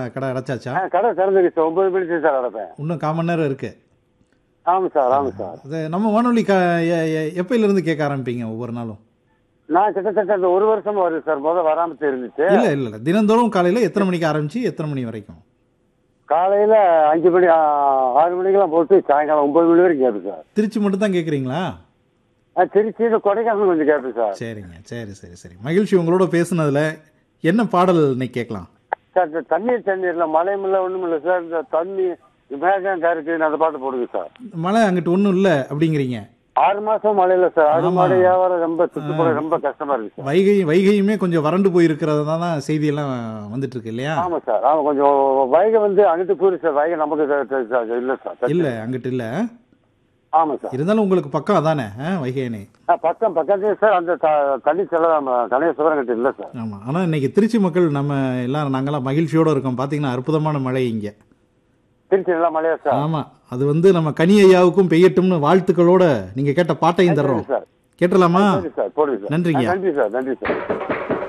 கடை அடைச்சாச்சா ஆ கடை திறந்துருக்கு சார் ஒன்பது மணிக்கு சார் அடைப்பேன் இன்னும் கால் மணி நேரம் இருக்கு ஆமாம் சார் ஆமாம் சார் அது நம்ம வானொலி க எ- எ- எப்பையிலிருந்து கேட்க ஆரம்பிப்பீங்க ஒவ்வொரு நாளும் நான் கிட்டத்தட்ட இந்த ஒரு வருஷமா வருது சார் முதல் வராமல் இருந்துச்சு இல்ல இல்ல இல்ல தினந்தோறும் காலையில எத்தனை மணிக்கு ஆரம்பிச்சு எத்தனை மணி வரைக்கும் காலையில் அஞ்சு மணி ஆ, ஆறு மணிக்கெல்லாம் போட்டு சாயங்காலம் ஒன்பது மணி வரைக்கும் கேட்பேன் சார் திருச்சி மட்டும் தான் கேட்குறீங்களா ஆ, திருச்சி இந்த கொடைக்கானல் கொஞ்சம் கேட்பேன் சார் சரிங்க சரி சரி சரி மகிழ்ச்சி உங்களோட பேசுனதுல என்ன பாடல் இன்னைக்கு கேட்கலாம் சார் இந்த தண்ணீர் தண்ணீரில் மழையும் இல்லை ஒன்றும் இல்லை சார் இந்த தண்ணி மேகம் கருக்கு அந்த பாட்டு போடுங்க சார் மழை அங்கிட்டு ஒன்றும் இல்லை அப்படிங்கிறீங்க ஆறு மாசம் மழை இல்லை சார் ஆறு ஆமா. மாடு வியாபாரம் ரொம்ப சுற்றுப்புற ரொம்ப கஷ்டமா இருக்கு சார் வைகை வைகையுமே கொஞ்சம் வறண்டு போயிருக்கிறதா தான் செய்தியெல்லாம் வந்துட்டு இருக்கு இல்லையா ஆமா சார் ஆமா கொஞ்சம் வைகை வந்து அங்கிட்டு போயிரு சார் வைகை நமக்கு த- த- த- இல்ல சார் இல்ல அங்கிட்டு இல்ல ஆமா சார் இருந்தாலும் உங்களுக்கு பக்கம் அதானே ஆ, வைகை அணை ஆ, பக்கம் பக்கத்துல சார் அந்த த- தண்ணி செலவு கணேச சிவரங்கிட்ட இல்ல சார் ஆமா ஆனா இன்னைக்கு திருச்சி மக்கள் நம்ம எல்லாம் நாங்கெல்லாம் மகிழ்ச்சியோட இருக்கோம் பாத்தீங்கன்னா அற்புதமான மழை இங்க திருச்சி நல்லா மழையா சார் ஆமா அது வந்து நம்ம கனி ஐயாவுக்கும் பெய்யட்டும்னு வாழ்த்துக்களோட நீங்க கேட்ட பாட்டையும் தர்றோம் சார் கேட்டலாமா சரி சார் போடுங்க சார் நன்றிங்க. ஆ, நன்றி சார் நன்றி சார்